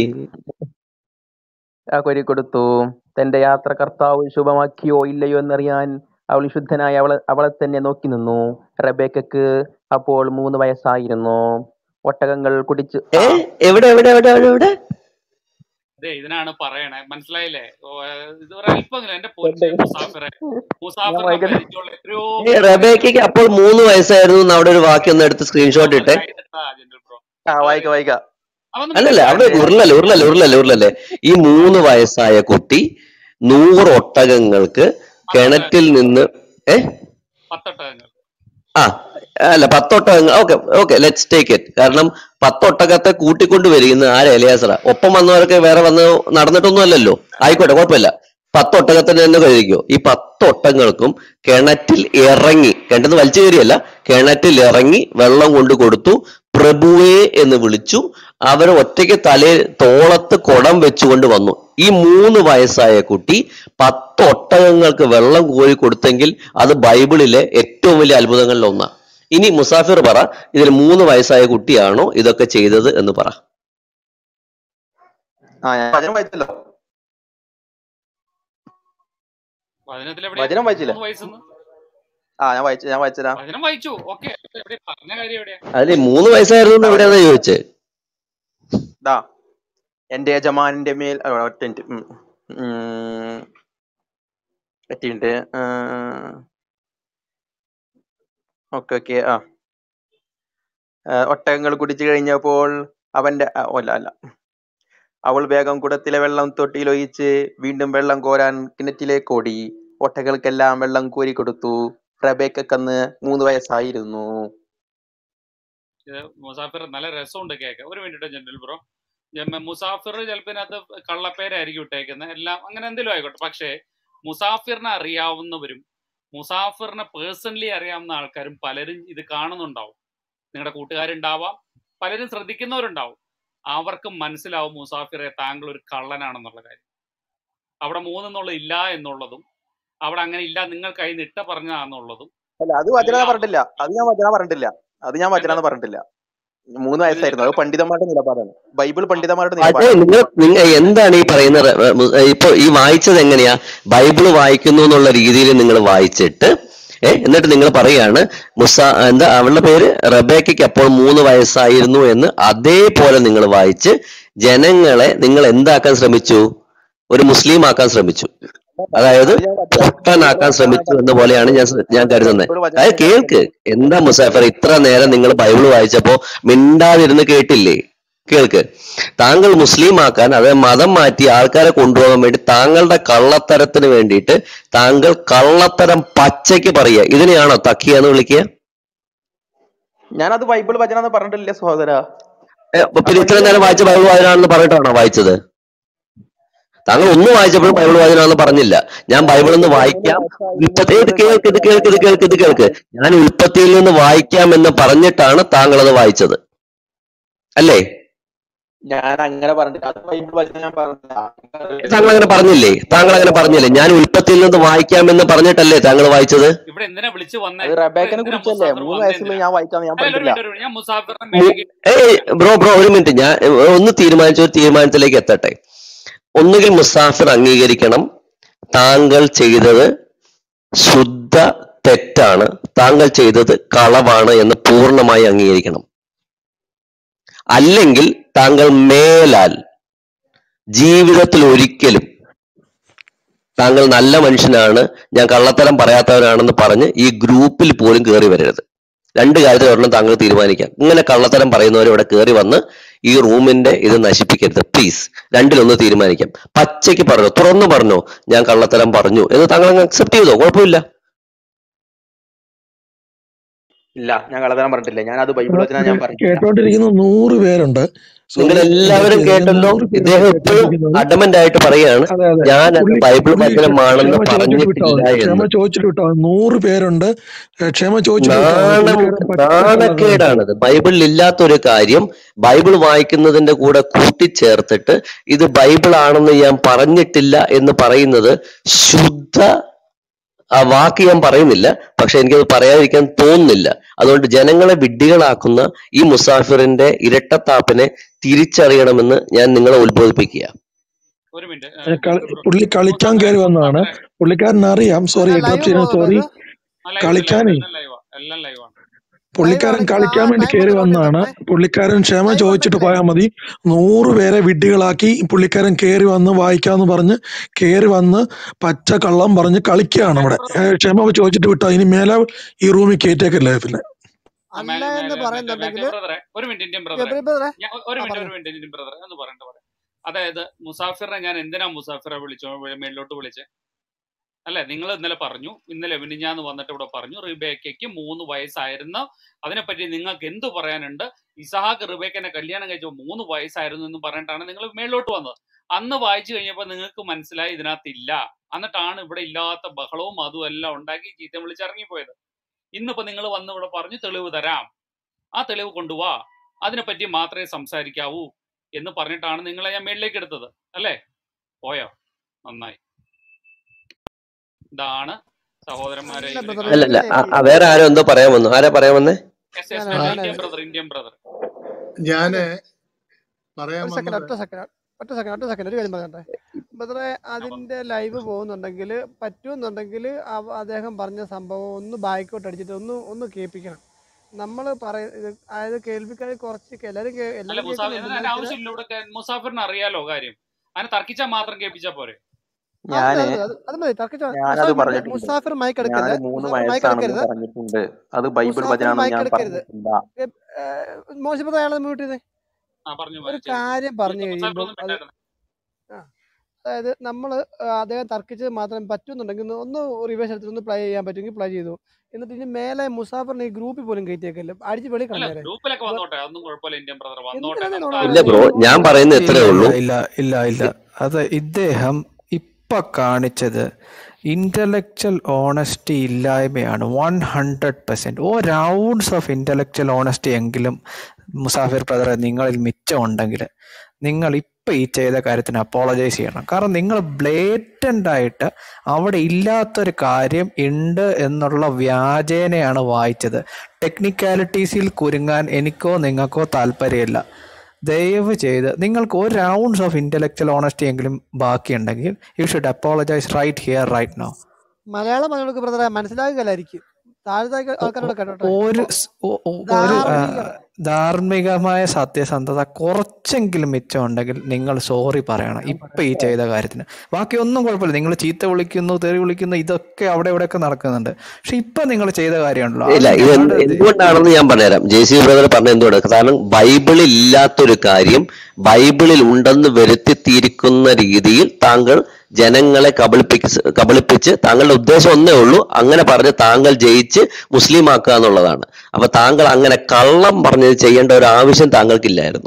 S1: ആ കോരി കൊടുത്തു തന്റെ യാത്ര കർത്താവ് ശുഭമാക്കിയോ ഇല്ലയോ എന്നറിയാൻ അവൾ ശുദ്ധനായ അവളെ അവളെ തന്നെ നോക്കി നിന്നു റബേക്കക്ക് അപ്പോൾ മൂന്ന് വയസ്സായിരുന്നു ഒട്ടകങ്ങൾ കുടിച്ച്
S5: ഏ എവിടെ എവിടെ എവിടെ എവിടെ എവിടെ
S2: ദേ ഇതിനാണ് പറയണേ മനസ്സിലായില്ലേ ഓ, ഏഹ്, ഇത് ഒരല്പമെങ്കിലും എന്റെ പൊന്നെ മുസാഫിറെ
S1: ഞാൻ
S2: മുസാഫിറിനെ
S1: വായിക്കട്ടെ
S2: പരിചയമുള്ള എത്രയോ
S5: ഏ
S2: പേര്
S5: റബേക്കയ്ക്ക് അപ്പോൾ മൂന്ന് വയസ്സായിരുന്നു എന്ന് അവിടെ ഒരു വാക്യം ഒന്ന് എടുത്ത് സ്ക്രീൻഷോട്ട് ഇട്ടെ
S2: ജനറൽ ബ്രോ
S1: ആ വായിക്ക വായിക്ക
S2: അതൊന്നും
S5: അല്ലല്ല അവിടെ
S1: എന്റെ
S5: ഉരുളല്ലേ ഉരുളല്ലേ ഉരുളല്ലേ ഉരുളല്ലേ ഈ മൂന്ന് വയസ്സായ കുട്ടി നൂറ് ഒട്ടകങ്ങൾക്ക് കിണറ്റിൽ നിന്ന് ഏ
S2: പത്തൊട്ടകങ്ങൾ
S5: ആ അല്ല പത്തൊട്ടകങ്ങൾ okay okay let's take it കാരണം പത്തൊട്ടകത്തെ കൂട്ടിക്കൊണ്ട് വരികയെന്ന് ആരാ എലിയാസറ ഒപ്പം വന്നവരൊക്കെ വേറെ വന്ന് നടന്നിട്ടൊന്നും അല്ലല്ലോ ആയിക്കോട്ടെ കുഴപ്പമില്ല പത്തൊട്ടകത്തിന് തന്നെ കഴിക്കോ ഈ പത്തൊട്ടകങ്ങൾക്കും കിണറ്റിൽ ഇറങ്ങി കിണറ്റിൽ വലിച്ചു കയറിയല്ല കിണറ്റിൽ ഇറങ്ങി വെള്ളം കൊണ്ട് കൊടുത്തു പ്രഭുവേ എന്ന് വിളിച്ചു അവർ ഒറ്റയ്ക്ക് തലയിൽ തോളത്ത് കുടം വെച്ചുകൊണ്ട് വന്നു ഈ മൂന്ന് വയസ്സായ കുട്ടി പത്ത് ഒട്ടകങ്ങൾക്ക് വെള്ളം കോരി കൊടുത്തെങ്കിൽ അത് ബൈബിളിലെ ഏറ്റവും വലിയ അത്ഭുതങ്ങളിൽ ഒന്നാണ് ഇനി മുസാഫിർ പറ ഇതിൽ മൂന്ന് വയസ്സായ കുട്ടിയാണോ ഇതൊക്കെ ചെയ്തത് എന്ന് പറ
S1: ആ ഞാൻ വചനം വായിച്ചല്ലോ
S2: വചനത്തിൽ
S1: വചനം വായിച്ചില്ലേ
S2: മൂന്ന് വയസ്സെന്ന്
S1: ആ ഞാൻ വായിച്ചു ഞാൻ വായിച്ചതാ
S2: വചനം വായിച്ചു ഓക്കെ എവിടെ പറഞ്ഞ കാര്യം എവിടെയാ
S5: അതിൽ മൂന്ന് വയസ്സായിരുന്നു എന്ന് എവിടെയാണെന്ന് ചോദിച്ചത്
S1: ദാ എന്റെ യജമാനന്റെ മേൽ ആ, ഒറ്റ മിനിറ്റ് ഉം. ഉം. ഒറ്റ മിനിറ്റ് ഓക്കെ ഓക്കെ ആ ആ, ഒട്ടകങ്ങൾ കുടിച്ചു കഴിഞ്ഞപ്പോൾ അവന്റെ ആ, അല്ല അല്ല അവൾ വേഗം കുടത്തിലെ വെള്ളം തൊട്ടിയിൽ ഒഴിച്ച് വീണ്ടും വെള്ളം കോരാൻ കിണറ്റിലേക്ക് ഓടി ഒട്ടകൾക്കെല്ലാം വെള്ളം കോരി കൊടുത്തു റബേക്കന്ന് മൂന്ന് വയസ്സായിരുന്നു
S2: ഇത് മുസാഫിർ നല്ല രസമുണ്ട് കേക്ക് ഒരു മിനിറ്റ് ജനറൽ ബ്രോ ജമ്മ- മുസാഫിർ ചിലപ്പോൾ ഇതിനകത്ത് കള്ളപ്പേരായിരിക്കും ഇട്ടേക്കുന്നത് എല്ലാം അങ്ങനെ എന്തെങ്കിലും ആയിക്കോട്ടെ പക്ഷേ മുസാഫിറിനെ അറിയാവുന്നവരും മുസാഫിറിനെ പേഴ്സണലി അറിയാവുന്ന ആൾക്കാരും പലരും ഇത് കാണുന്നുണ്ടാവും നിങ്ങളുടെ കൂട്ടുകാരുണ്ടാവാം പലരും ശ്രദ്ധിക്കുന്നവരുണ്ടാവും അവർക്ക് മനസ്സിലാവും മുസാഫിറെ താങ്കൾ ഒരു കള്ളനാണെന്നുള്ള കാര്യം അവിടെ മൂന്നെന്നുള്ള ഇല്ല എന്നുള്ളതും അവിടെ അങ്ങനെ ഇല്ല നിങ്ങൾ കൈ നിട്ട പറഞ്ഞാന്നുള്ളതും
S1: അല്ല അത് വചന
S2: എല്ലാം
S1: പറഞ്ഞിട്ടില്ല അത് ഞാൻ വചന പറഞ്ഞിട്ടില്ല അത് ഞാൻ വചന
S2: എന്ത്
S1: പറഞ്ഞിട്ടില്ല മൂന്ന് വയസ്സായിരുന്നു അത്
S2: ഇതിനകത്ത്
S1: പണ്ഡിതന്മാരുടെ നിലപാടാണ് ബൈബിൾ പണ്ഡിതന്മാരുടെ
S5: അതെ
S1: നിലപാടാണ്
S5: നിങ്ങൾ നിങ്ങൾ എന്താണ് ഈ പറയുന്നത് ഏ, മു- ഏ, ഇപ്പൊ ഈ വായിച്ചത് എങ്ങനെയാ ബൈബിള് വായിക്കുന്നു എന്നുള്ള രീതിയിൽ നിങ്ങൾ വായിച്ചിട്ട് ഏ എന്നിട്ട് നിങ്ങൾ പറയാണ് മുസ എന്താ അവളുടെ പേര് റബേക്കയ്ക്ക് അപ്പോൾ മൂന്ന് വയസ്സായിരുന്നു എന്ന് അതേപോലെ നിങ്ങൾ വായിച്ച് ജനങ്ങളെ നിങ്ങൾ എന്താക്കാൻ ശ്രമിച്ചു ഒരു മുസ്ലിം ആക്കാൻ ശ്രമിച്ചു അതായത്
S1: അത് ഞാൻ വചന
S5: പൊട്ടനാക്കാൻ
S1: ബൈബിൾ
S5: ശ്രമിച്ചു
S1: വചന
S5: എന്ന പോലെയാണ് ഞാൻ സ- ഞാൻ കരുതുന്നത്
S1: ബൈബിൾ വചനം
S5: അതായത് കേൾക്ക് എന്താ മുസാഫർ ഇത്ര നേരം നിങ്ങൾ ബൈബിൾ വായിച്ചപ്പോ മിണ്ടാതിരുന്ന് കേട്ടില്ലേ കേൾക്ക് താങ്കൾ മുസ്ലിം ആക്കാൻ അതായത് മതം മാറ്റി ആൾക്കാരെ കൊണ്ടുപോകാൻ വേണ്ടി താങ്കളുടെ കള്ളത്തരത്തിന് വേണ്ടിയിട്ട് താങ്കൾ കള്ളത്തരം പച്ചയ്ക്ക് പറയുക ഇതിനെയാണോ തക്കിയ എന്ന് വിളിക്കുക
S1: ഞാനത് ബൈബിൾ വചനം എന്ന് പറഞ്ഞിട്ടില്ല സഹോദര
S5: ഏ, അപ്പൊ
S1: ആ
S5: പിന്നെ ഇത്ര നേരം
S1: പണ്ഡിതന്മാരുടെ
S5: വായിച്ച ബൈബിൾ വായനാണെന്ന് പറഞ്ഞിട്ടാണോ വായിച്ചത് താങ്കൾ ഒന്നും വായിച്ചപ്പോഴും ബൈബിൾ വായനാണെന്ന് പറഞ്ഞില്ല ഞാൻ ബൈബിളിൽ നിന്ന്
S1: മൂന്ന്
S5: വായിക്കാം
S1: വയസ്സായിരുന്നു
S5: ഉൽപ്പത്തി ഇത്
S1: എന്ന്
S5: കേൾക്ക് ഇത് കേൾക്ക് ഇത് കേൾക്ക് ഇത് കേൾക്ക് ഞാൻ ഉൽപ്പത്തിയിൽ നിന്ന് വായിക്കാം എന്ന് പറഞ്ഞിട്ടാണ് താങ്കൾ അത് വായിച്ചത് അല്ലേ
S1: ഞാൻ അങ്ങനെ പറഞ്ഞില്ല അത് ബൈബിൾ വചനം ഞാൻ പറഞ്ഞില്ല
S5: താങ്കൾ അങ്ങനെ പറഞ്ഞില്ലേ താങ്കൾ അങ്ങനെ പറഞ്ഞില്ലേ ഞാൻ ഉൽപ്പത്തിയിൽ നിന്ന് വായിക്കാം എന്ന് പറഞ്ഞിട്ടല്ലേ താങ്കൾ വായിച്ചത്
S2: ഇവിടെ എന്തിനാ വിളിച്ചു വന്നേ
S1: അത്
S2: ഇവിടെ
S1: റബേക്കനെ
S2: എന്തിനാ
S1: കുറിച്ചല്ലേ
S2: മുസാഫിർ
S1: മൂന്ന്
S2: വന്നേ
S1: വയസ്സുള്ള
S2: എന്തിനാ
S1: ഞാൻ വായിക്കാന്ന് ഞാൻ
S2: അല്ല ഒരു
S1: പറഞ്ഞിട്ടില്ല
S2: മിനിറ്റ് ഒരു മിനിറ്റ് ഞാൻ മുസാഫിറിനെ
S5: മു-
S2: മേലേക്ക്
S5: ഏയ് ബ്രോ ബ്രോ ഒരു മിനിറ്റ് ഞാൻ ഏ, ഒന്ന് തീരുമാനിച്ച ഒരു തീരുമാനത്തിലേക്ക് എത്തട്ടെ ഒന്നുകിൽ മുസാഫിർ അംഗീകരിക്കണം താങ്കൾ ചെയ്തത് ശുദ്ധ തെറ്റാണ് താങ്കൾ ചെയ്തത് കളവാണ് എന്ന് പൂർണ്ണമായി അംഗീകരിക്കണം അല്ലെങ്കിൽ താങ്കൾ മേലാൽ ജീവിതത്തിൽ ഒരിക്കലും താങ്കൾ നല്ല മനുഷ്യനാണ് ഞാൻ കള്ളത്തരം പറയാത്തവനാണെന്ന് പറഞ്ഞ് ഈ ഗ്രൂപ്പിൽ പോലും കയറി വരരുത് രണ്ട് കാര്യത്തിൽ ഒരെണ്ണം താങ്കൾ തീരുമാനിക്കാം ഇങ്ങനെ കള്ളത്തരം പറയുന്നവർ ഇവിടെ കയറി വന്ന് ഈ റൂമിന്റെ ഇത് നശിപ്പിക്കരുത് പ്ലീസ് രണ്ടിലൊന്ന് തീരുമാനിക്കാം പച്ചയ്ക്ക് പറഞ്ഞോ തുറന്നു പറഞ്ഞോ ഞാൻ കള്ളത്തരം പറഞ്ഞു എന്ന് താങ്കൾ അങ്ങ് അക്സെപ്റ്റ് ചെയ്തോ കുഴപ്പമില്ല
S1: ഇല്ല ഞാൻ കള്ളത്തരം പറഞ്ഞിട്ടില്ല ഞാൻ അത് ബൈബിൾ വചനം ഞാൻ പറഞ്ഞിട്ടില്ല
S6: കേട്ടോണ്ടിരിക്കുന്ന നൂറ് പേരുണ്ട്
S5: നിങ്ങൾ
S6: സോറി
S5: എല്ലാവരും
S6: ഇടയ്ക്ക്
S5: കേട്ടല്ലോ
S6: നൂറ് പേരുണ്ട്
S5: ഇദ്ദേഹം ഇപ്പോഴും
S6: കേട്ടോണ്ടിരിക്കുന്നത്
S5: അഡമന്റ് ആയിട്ട് പറയുകയാണ്
S6: അതെ അതെ
S5: ഞാൻ അത്
S6: പുള്ളി
S5: ബൈബിൾ
S6: പുള്ളി
S5: വചനമാണെന്ന്
S6: ക്ഷമ ചോദിച്ചിട്ട് വിട്ടോ
S5: പറഞ്ഞിട്ടില്ല
S6: ക്ഷമ
S5: എന്ന്
S6: ചോദിച്ചിട്ട് വിട്ടോ നൂറ് പേരുണ്ട് ഏ, ക്ഷമ ചോദിച്ചിട്ട് വിട്ടോ
S5: നാണം
S6: പുള്ളിക്കാരൻ പച്ച കള്ളമാണ്
S5: നാണക്കേടാണിത് ബൈബിളിൽ ഇല്ലാത്തൊരു കാര്യം ബൈബിൾ വായിക്കുന്നതിന്റെ കൂടെ കൂട്ടിച്ചേർത്തിട്ട് ഇത് ബൈബിൾ ആണെന്ന് ഞാൻ പറഞ്ഞിട്ടില്ല എന്ന് പറയുന്നത് ശുദ്ധ ആ വാക്ക് ഞാൻ പറയുന്നില്ല പക്ഷെ എനിക്കത് പറയാതിരിക്കാൻ തോന്നുന്നില്ല അതുകൊണ്ട് ജനങ്ങളെ വിഡ്ഢികളാക്കുന്ന ഈ മുസാഫിറിന്റെ ഇരട്ടത്താപ്പിനെ തിരിച്ചറിയണമെന്ന് ഞാൻ നിങ്ങളെ ഉത്ബോധിപ്പിക്കുക
S2: ഒരു മിനിറ്റ്
S6: ഏ, കളി- പുള്ളി കളിക്കാൻ കയറി വന്നതാണ് പുള്ളിക്കാരൻ അറിയാം സോറി
S7: എല്ലാം
S6: ഇന്ററപ്റ്റ്
S7: ലൈവ്
S6: ചെയ്യുന്ന സോറി
S7: പോകുന്നത്
S2: ലൈവ് ലൈവ്
S6: കളിക്കാനേ
S2: എല്ലാം ലൈവാ എല്ലാം ലൈവാണ്
S6: പുള്ളിക്കാരൻ
S7: അവിടെ
S6: കളിക്കാൻ
S7: ആ
S6: വേണ്ടി
S7: ടൈം
S6: കയറി
S7: ഒന്ന് നോട്ട്
S6: വന്നതാണ്
S7: ചെയ്തോട്ടെ
S6: പുള്ളിക്കാരൻ ക്ഷമ
S7: ടൈം
S6: ചോദിച്ചിട്ട്
S7: ഉണ്ടെങ്കിലേ
S6: പോയാൽ മതി നൂറ് പേരെ വിഡ്ഢികളാക്കി പുള്ളിക്കാരൻ കയറി വന്ന് വായിക്കാന്ന് പറഞ്ഞ് കയറി വന്ന് പച്ച കള്ളം പറഞ്ഞ് കളിക്കുകയാണ് ഇവിടെ
S2: ബ്രദറെ
S6: ഏ, ക്ഷമ ചോദിച്ചിട്ട് വിട്ടോ ഇനി മേലെ ഈ റൂമിൽ കയറ്റേക്കല്ലേ ലൈഫില്
S7: അല്ല
S2: മേലെ
S7: എന്ന്
S2: മേലെ മറ്റേ
S7: പറയുന്നുണ്ടെങ്കിൽ
S2: മാത്യു ബ്രദറെ ഒരു മിനിറ്റ് ഇന്ത്യൻ ബ്രദറെ
S7: ഗബ്രി ബ്രദറെ
S2: ഞാൻ ഒരു
S7: ആ
S2: മിനിറ്റ് ഒരു
S7: പറഞ്ഞു
S2: മിനിറ്റ് ഇന്ത്യൻ ബ്രദറെ എന്ന് പറയണ്ട പറയാം അതായത് മുസാഫിറിനെ ഞാൻ എന്തിനാ മുസാഫിറെ വിളിച്ചോ മേളിലോട്ട് വിളിച്ചേ അല്ലെ നിങ്ങൾ ഇന്നലെ പറഞ്ഞു ഇന്നലെ മിനിഞ്ഞാന്ന് വന്നിട്ട് ഇവിടെ പറഞ്ഞു റിബേക്കയ്ക്ക് മൂന്ന് വയസ്സായിരുന്നു അതിനെപ്പറ്റി നിങ്ങൾക്ക് എന്ത് പറയാനുണ്ട് ഇസഹാക്ക് റിബേക്കനെ കല്യാണം കഴിച്ചപ്പോൾ മൂന്ന് വയസ്സായിരുന്നു എന്ന് പറഞ്ഞിട്ടാണ് നിങ്ങൾ മേളിലോട്ട് വന്നത് അന്ന് വായിച്ചു കഴിഞ്ഞപ്പോൾ നിങ്ങൾക്ക് മനസ്സിലായി ഇതിനകത്തില്ല എന്നിട്ടാണ് ഇവിടെ ഇല്ലാത്ത ബഹളവും അതും എല്ലാം ഉണ്ടാക്കി ചീത്ത വിളിച്ചിറങ്ങിപ്പോയത് ഇന്നിപ്പോ നിങ്ങൾ വന്ന് ഇവിടെ പറഞ്ഞു തെളിവ് തരാം ആ തെളിവ് കൊണ്ടുവാ അതിനെപ്പറ്റി മാത്രമേ സംസാരിക്കാവൂ എന്ന് പറഞ്ഞിട്ടാണ് നിങ്ങളെ ഞാൻ മേളിലേക്ക് എടുത്തത് അല്ലേ പോയോ നന്നായി ഇതാണ് സഹോദരന്മാരെ
S7: അല്ല
S2: ഇതിന്
S7: ബ്രദറെ
S2: കാര്യം
S5: അല്ലല്ല
S7: ഇതിലെ
S5: ആ- ആ വേറെ ആരോ എന്തോ പറയാൻ വന്നു ആരാ പറയാൻ വന്നേ
S2: യെസ് യെസ്
S7: ഞാനാ
S2: മറ്റേ
S7: ഞാനാ
S2: ഇന്ത്യൻ ബ്രദർ ഇന്ത്യൻ ബ്രദർ
S8: ഞാന്
S7: അതെ
S8: പറയാൻ
S7: ഒരു സെക്കൻഡ്
S8: വന്നത്
S7: ഒറ്റ സെക്കൻഡ് ഒറ്റ സെക്കൻഡ് ഒറ്റ സെക്കൻഡ് ഒരു കാര്യം പറയട്ടെ ബ്രദറെ അതിന്റെ ലൈവ് പോകുന്നുണ്ടെങ്കിൽ പറ്റുമെന്നുണ്ടെങ്കിൽ അദ്ദേഹം പറഞ്ഞ സംഭവം ഒന്ന് ബാക്കോട്ട് അടിച്ചിട്ട് ഒന്ന് ഒന്ന് കേൾപ്പിക്കണം നമ്മൾ പറയ ഇത് അതായത് കേൾവിക്കാർ കുറച്ച് കേ- എല്ലാരും കേ-
S2: അല്ല
S7: എല്ലാരും
S2: മുസാഫിർ
S7: കേൾക്കുന്നുണ്ട്
S2: അതിന്റെ
S7: എന്നാൽ ചില
S2: ആവശ്യമില്ല ഇവിടെ കേ- മുസാഫിറിന് അറിയാലോ കാര്യം അതിനെ തർക്കിച്ചാൽ മാത്രം കേൾപ്പിച്ചാ പോരെ
S7: അത് മതി
S1: ഞാന്
S7: അത് മതി അത് അത് മതി തർക്കിച്ച
S1: ഞാനത്
S7: മുസാഫിർ
S1: പറഞ്ഞിട്ടുണ്ട്
S7: മുസാഫിർ മൈക്ക്
S1: ഞാന്
S7: എടുക്കരുത്
S1: മൂന്ന്
S7: മുസാഫിർ മൈക്ക്
S1: വയസ്സാണെന്ന്
S7: എടുക്കരുത്
S1: പറഞ്ഞിട്ടുണ്ട് അത് ബൈബിൾ
S7: മുസാഫിർ
S1: വചനാണെന്ന്
S7: മൈക്ക്
S1: ഞാൻ
S7: എടുക്കരുത്
S1: പറഞ്ഞിട്ടില്ല
S7: മോശപ്പെട്ട അയാളെ മ്യൂട്ട് ചെയ്തേ
S2: ആ പറഞ്ഞു
S7: ഒരു
S2: ചെയ്തു
S7: കാര്യം പറഞ്ഞു
S2: മുസാഫിർ
S7: കഴിയുമ്പോൾ
S2: ഒന്നും
S7: അത്
S2: മിണ്ടായിരുന്നു
S7: ആ അതായത് നമ്മൾ അദ്ദേഹം തർക്കിച്ചത് മാത്രം പറ്റുന്നുണ്ടെങ്കിൽ ഒന്ന് ഒന്ന് റിവേഴ്സ് എടുത്തിട്ട് ഒന്ന് പ്ലേ ചെയ്യാൻ പറ്റുമെങ്കിൽ പ്ലേ ചെയ്തു എന്നിട്ട് ഇനി മേലെ മുസാഫറിനെ ഈ ഗ്രൂപ്പിൽ പോലും കയറ്റിയേക്കല്ല അടിച്ച് വെളി
S2: അല്ല
S7: കളഞ്ഞേരെ
S2: ഗ്രൂപ്പിലൊക്കെ
S7: ഇപ്പൊ
S2: വന്നോട്ടെ അതൊന്നും കുഴപ്പമില്ല ഇന്ത്യൻ ബ്രദർ വന്നോട്ടെ
S7: എന്തിനാ നീ
S2: നമുക്ക്
S7: നുണ
S5: ഇല്ല
S2: ആരും
S5: ബ്രോ
S7: പറയുന്നത്
S5: ഞാൻ പറയുന്നത്
S9: ഇല്ല
S5: ഇത്രേ
S9: ഇല്ല
S5: ഉള്ളൂ
S9: ഇല്ല ഇല്ല ഇല്ല അത് ഇദ്ദേഹം ഇപ്പൊ കാണിച്ചത് ഇന്റലക്ച്വൽ ഓണസ്റ്റി ഇല്ലായ്മയാണ് one hundred percent oh rounds of intellectual honesty എങ്കിലും മുസാഫിർ ബ്രദറെ നിങ്ങളിൽ മിച്ചമുണ്ടെങ്കിൽ നിങ്ങൾ ഇപ്പൊ ഈ ചെയ്ത കാര്യത്തിന് അപ്പോളജൈസ് ചെയ്യണം കാരണം നിങ്ങൾ ബ്ലേറ്റന്റ് ആയിട്ട് അവിടെ ഇല്ലാത്തൊരു കാര്യം ഉണ്ട് എന്നുള്ള വ്യാജേനയാണ് വായിച്ചത് ടെക്നിക്കാലിറ്റീസിൽ കുരുങ്ങാൻ എനിക്കോ നിങ്ങൾക്കോ താല്പര്യമില്ല ദയവ് ചെയ്ത് നിങ്ങൾക്ക് ഒരു റൗണ്ട്സ് ഓഫ് ഇന്റലക്ച്വൽ ഓണസ്റ്റി എങ്കിലും ബാക്കിയുണ്ടെങ്കിൽ you should apologise right here right now
S7: Malayalam പറഞ്ഞെടുക്ക് ബ്രദറെ മനസ്സിലാകില്ലായിരിക്കും താഴത്തെ ആൾക്കാരോട് കേട്ടോട്ടെ
S9: ഒരു സ്- ഒ- ഒ- ഒരു ആ,
S7: ധാർമ്മികത
S9: ധാർമ്മികമായ സത്യസന്ധത കുറച്ചെങ്കിലും മിച്ചമുണ്ടെങ്കിൽ നിങ്ങൾ സോറി പറയണം
S1: ഞാൻ
S9: ഇപ്പൊ ഈ
S1: പറയട്ടെ
S9: ചെയ്ത കാര്യത്തിന് ബാക്കി ഒന്നും കുഴപ്പമില്ല നിങ്ങൾ ചീത്ത വിളിക്കുന്നു തെറി വിളിക്കുന്നു ഇതൊക്കെ അവിടെ ഇവിടെയൊക്കെ നടക്കുന്നുണ്ട് പക്ഷെ ഇപ്പൊ നിങ്ങൾ ചെയ്ത കാര്യമുണ്ടല്ലോ അത്
S5: ഇല്ല ഇത് എന്ത്
S9: ഞങ്ങളുടെ ഇത്
S5: എന്തുകൊണ്ടാണെന്ന് ഞാൻ പറഞ്ഞുതരാം ജെ സി ബ്രദർ പറഞ്ഞ എന്തുകൊണ്ട് കാരണം ബൈബിളിൽ ഇല്ലാത്തൊരു കാര്യം ബൈബിളിൽ ഉണ്ടെന്ന് വരുത്തിത്തീരിക്കുന്ന രീതിയിൽ താങ്കൾ ജനങ്ങളെ കബളിപ്പിച്ച് കബളിപ്പിച്ച് താങ്കളുടെ ഉദ്ദേശം ഒന്നേ ഉള്ളൂ അങ്ങനെ പറഞ്ഞ് താങ്കൾ ജയിച്ച് മുസ്ലിം ആക്കുക എന്നുള്ളതാണ് അപ്പൊ താങ്കൾ അങ്ങനെ കള്ളം പറഞ്ഞത് ചെയ്യേണ്ട ഒരു ആവശ്യം താങ്കൾക്കില്ലായിരുന്നു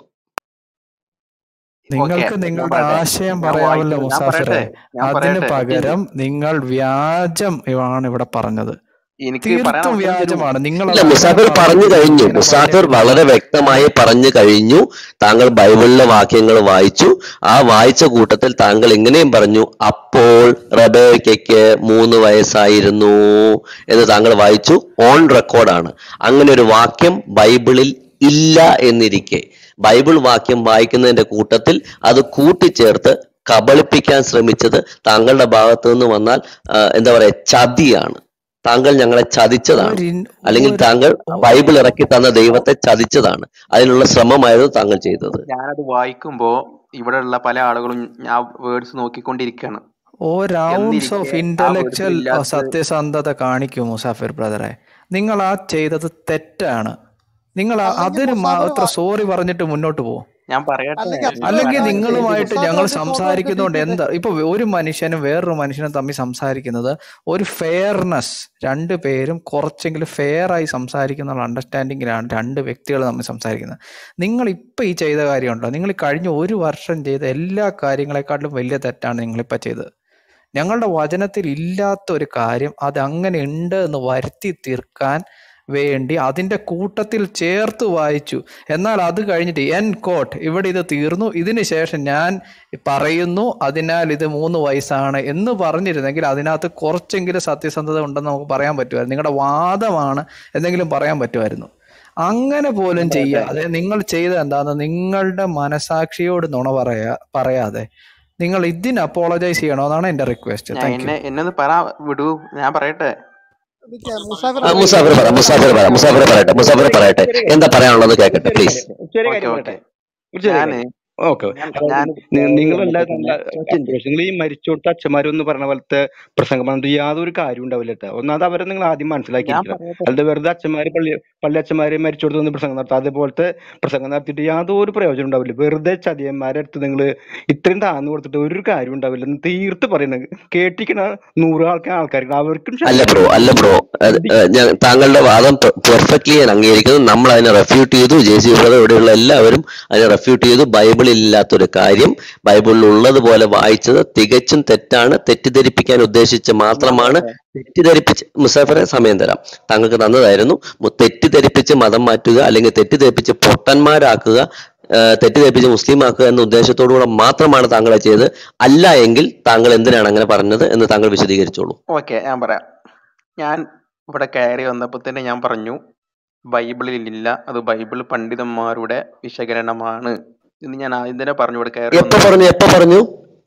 S1: ഓക്കെ
S9: നിങ്ങൾക്ക്
S1: ഞാൻ
S9: നിങ്ങളുടെ
S1: പറയട്ടെ
S9: ആശയം
S1: ഞാൻ
S9: പറയാമല്ലോ
S1: വായിച്ചു ഞാൻ
S9: മുസാഫിറെ
S1: പറയട്ടെ ഞാൻ
S9: അതിന്
S1: പറയട്ടെ ഒറ്റ
S9: പകരം നിങ്ങൾ വ്യാജം ആണ് ഇവിടെ പറഞ്ഞത്
S1: എനിക്ക് പറയാൻ
S9: തീർത്തും
S1: അവസരം തരൂ
S9: വ്യാജമാണ് നിങ്ങൾ
S5: ഇല്ല
S9: അത് അങ്ങനെ
S5: മുസാഫിർ പറഞ്ഞു
S9: പറഞ്ഞിട്ട്
S5: കഴിഞ്ഞു
S9: ഇങ്ങനെ
S5: മുസാഫിർ
S9: പറഞ്ഞിട്ടില്ല
S5: വളരെ വ്യക്തമായി പറഞ്ഞു കഴിഞ്ഞു താങ്കൾ ബൈബിളിലെ വാക്യങ്ങൾ വായിച്ചു ആ വായിച്ച കൂട്ടത്തിൽ താങ്കൾ ഇങ്ങനെയും പറഞ്ഞു അപ്പോൾ റബേക്കയ്ക്ക് മൂന്ന് വയസ്സായിരുന്നു എന്ന് താങ്കൾ വായിച്ചു ഓൺ റെക്കോർഡാണ് അങ്ങനെ ഒരു വാക്യം ബൈബിളിൽ ഇല്ല എന്നിരിക്കെ ബൈബിൾ വാക്യം വായിക്കുന്നതിന്റെ കൂട്ടത്തിൽ അത് കൂട്ടിച്ചേർത്ത് കബളിപ്പിക്കാൻ ശ്രമിച്ചത് താങ്കളുടെ ഭാഗത്തു നിന്ന് വന്നാൽ ആ, എന്താ പറയാ ചതിയാണ് താങ്കൾ ഞങ്ങളെ ചതിച്ചതാണ്
S9: ഒരു ഇൻ-
S5: അല്ലെങ്കിൽ
S9: ഒരു
S5: താങ്കൾ
S9: ഒ-
S5: ബൈബിൾ ഇറക്കി തന്ന ദൈവത്തെ ചതിച്ചതാണ് അതിനുള്ള ശ്രമമായിരുന്നു താങ്കൾ ചെയ്തത്
S1: ഞാനത് വായിക്കുമ്പോ ഇവിടെയുള്ള പല ആളുകളും ആ വേർഡ്സ് നോക്കിക്കൊണ്ടിരിക്കുകയാണ്
S9: ഓ റൗണ്ട്സ് ഓഫ്
S1: എന്നിരിക്കെ ആ വേർഡ്സിൽ
S9: ഇന്റലക്ച്വൽ
S1: ഇല്ലാത്ത
S9: സത്യസന്ധത കാണിക്കൂ മുസാഫിർ ബ്രദറെ നിങ്ങൾ ആ ചെയ്തത് തെറ്റാണ് നിങ്ങൾ ആ-
S7: അല്ലെങ്കിൽ
S9: അതിന്
S7: മുസാഫിർ
S9: മാത്രം സോറി പറഞ്ഞിട്ട് മുന്നോട്ട് പോകും
S1: ഞാൻ പറയട്ടെ
S7: അല്ലെങ്കിൽ
S1: നിങ്ങൾ
S7: അപ്പുറത്തെ
S9: അല്ലെങ്കിൽ
S1: പറയുന്നത്
S7: കാര്യം
S9: നിങ്ങളുമായിട്ട്
S7: മുസാഫിർ
S9: ഞങ്ങൾ
S7: ഒരു ഫോട്ടോ എടുത്ത്
S9: സംസാരിക്കുന്നതുകൊണ്ട്
S7: ഡീറ്റ് ചെയ്തേ
S9: എന്താ ഇപ്പൊ ഒരു മനുഷ്യനും വേറൊരു മനുഷ്യനും തമ്മിൽ സംസാരിക്കുന്നത് ഒരു ഫെയർനെസ് രണ്ട് പേരും കുറച്ചെങ്കിലും ഫെയർ ആയി സംസാരിക്കുന്ന അണ്ടർസ്റ്റാൻഡിങ്ങിലാണ് രണ്ട് വ്യക്തികൾ തമ്മിൽ സംസാരിക്കുന്നത് നിങ്ങൾ ഇപ്പൊ ഈ ചെയ്ത കാര്യമുണ്ടോ നിങ്ങൾ ഈ കഴിഞ്ഞ ഒരു വർഷം ചെയ്ത എല്ലാ കാര്യങ്ങളെക്കാട്ടിലും വലിയ തെറ്റാണ് നിങ്ങളിപ്പോ ചെയ്തത് ഞങ്ങളുടെ വചനത്തിൽ ഇല്ലാത്ത ഒരു കാര്യം അത് അങ്ങനെ ഉണ്ട് എന്ന് വരുത്തി തീർക്കാൻ വേണ്ടി അതിന്റെ കൂട്ടത്തിൽ ചേർത്ത് വായിച്ചു എന്നാൽ അത് കഴിഞ്ഞിട്ട് എൻ കോട്ട് ഇവിടെ ഇത് തീർന്നു ഇതിന് ശേഷം ഞാൻ പറയുന്നു അതിനാൽ ഇത് മൂന്ന് വയസ്സാണ് എന്ന് പറഞ്ഞിരുന്നെങ്കിൽ അതിനകത്ത് കുറച്ചെങ്കിലും സത്യസന്ധത ഉണ്ടെന്ന് നമുക്ക് പറയാൻ പറ്റുമായിരുന്നു നിങ്ങളുടെ വാദമാണ് എന്തെങ്കിലും പറയാൻ പറ്റുമായിരുന്നു അങ്ങനെ പോലും
S1: ഞാൻ പറയട്ടെ
S9: ചെയ്യാതെ നിങ്ങൾ ചെയ്ത എന്താന്ന് നിങ്ങളുടെ മനസാക്ഷിയോട് നുണ പറയാ പറയാതെ നിങ്ങൾ ഇതിന് അപ്പോളജൈസ് ചെയ്യണമെന്നാണ് എന്റെ റിക്വസ്റ്റ്
S1: ഞാൻ
S9: താങ്ക് യു
S1: എന്നെ എന്നെ ഒന്ന് പറ വിടൂ ഞാൻ പറയട്ടെ
S7: നിക്ക മുസാഫിർ
S5: ആ
S7: പറയട്ടെ
S5: മുസാഫിർ പറ മുസാഫിർ പറ മുസാഫിർ പറയട്ടെ മുസാഫിർ പറയട്ടെ എന്താ പറയാനുള്ളത് കേൾക്കട്ടെ പ്ലീസ്
S10: ചെറിയ
S1: ഓക്കെ
S10: കാര്യം
S1: ഓക്കെ
S10: പറയട്ടെ ഒരു ചെറിയ
S1: ഞാന്
S10: കാര്യം ഓക്കെ
S1: ഞാൻ
S10: അതായത്
S1: ഞാൻ
S10: നി- നിങ്ങളെല്ലാം
S1: വന്നപ്പോ
S10: നല്ല
S1: തന്നെ
S10: ഒറ്റ ഇൻട്രസ്റ്റ് നിങ്ങൾ ഈ മരിച്ചോടുത്ത അച്ഛന്മാരെന്ന് പറഞ്ഞ പോലത്തെ പ്രസംഗം പറഞ്ഞിട്ട് യാതൊരു കാര്യം ഉണ്ടാവില്ല കേട്ടോ ഒന്നാമത് അവരെ നിങ്ങൾ ആദ്യം
S1: ഞാൻ
S10: മനസ്സിലാക്കിയിരിക്കണം
S1: പറയട്ടെ
S10: അല്ലാതെ വെറുതെ അച്ഛന്മാര് പള്ളി പള്ളി അച്ഛന്മാര് മരിച്ചോടുത്ത് നിന്ന് പ്രസംഗം നടത്തുക അതേപോലത്തെ പ്രസംഗം നടത്തിയിട്ട് യാതൊരു പ്രയോജനം ഉണ്ടാവില്ല വെറുതെ ചതിയന്മാരെ അടുത്ത് നിങ്ങൾ ഇത്രയും താന്നു കൊടുത്തിട്ട് ഒരു കാര്യം ഉണ്ടാവില്ല എന്ന് തീർത്ത് പറയുന്നത് കേട്ടിക്കണ നൂറ് ആൾക്കാർ ആൾക്കാർക്ക് അവർക്കും
S5: അല്ല
S10: ക്ഷമ
S5: ബ്രോ
S10: ഉണ്ടാവില്ല
S5: അല്ല ബ്രോ
S10: ശ്രദ്ധിക്കണം
S5: ഞാൻ താങ്കളുടെ വാദം പെർഫെക്റ്റ്ലി ഞാൻ അംഗീകരിക്കുന്നു നമ്മൾ അതിനെ റെഫ്യൂട്ട് ചെയ്തു ജെ സി ബ്രദർ ഇവിടെയുള്ള എല്ലാവരും അതിനെ റെഫ്യൂട്ട് ചെയ്തു ബൈബിളിൽ ഇല്ലാത്തൊരു കാര്യം ബൈബിളിൽ ഉള്ളതുപോലെ വായിച്ചത് തികച്ചും തെറ്റാണ് തെറ്റിദ്ധരിപ്പിക്കാൻ ഉദ്ദേശിച്ച് മാത്രമാണ്
S1: മുസാഫറെ
S5: തെറ്റിദ്ധരിപ്പിച്ച് മുസാഫറെ സമയം തരാം താങ്കൾക്ക് തന്നതായിരുന്നു മു- തെറ്റിദ്ധരിപ്പിച്ച് മതം മാറ്റുക അല്ലെങ്കിൽ തെറ്റിദ്ധരിപ്പിച്ച് പൊട്ടന്മാരാക്കുക ആ, തെറ്റിദ്ധരിപ്പിച്ച് മുസ്ലിം ആക്കുക എന്ന ഉദ്ദേശത്തോടു കൂടെ മാത്രമാണ് താങ്കളെ ചെയ്തത് അല്ല എങ്കിൽ താങ്കൾ എന്തിനാണ് അങ്ങനെ പറഞ്ഞത് എന്ന് താങ്കൾ വിശദീകരിച്ചോളൂ
S1: ഓക്കെ ഞാൻ പറയാം ഞാൻ ഇവിടെ കയറി വന്നപ്പോൾ തന്നെ ഞാൻ പറഞ്ഞു ബൈബിളിൽ ഇല്ല അത് ബൈബിൾ പണ്ഡിതന്മാരുടെ വിശകലനമാണ് എന്ന് ഞാൻ ആദ്യം തന്നെ പറഞ്ഞു ഇവിടെ കയറി
S5: എപ്പോ
S1: വന്നപ്പോൾ
S5: പറഞ്ഞു എപ്പോ പറഞ്ഞു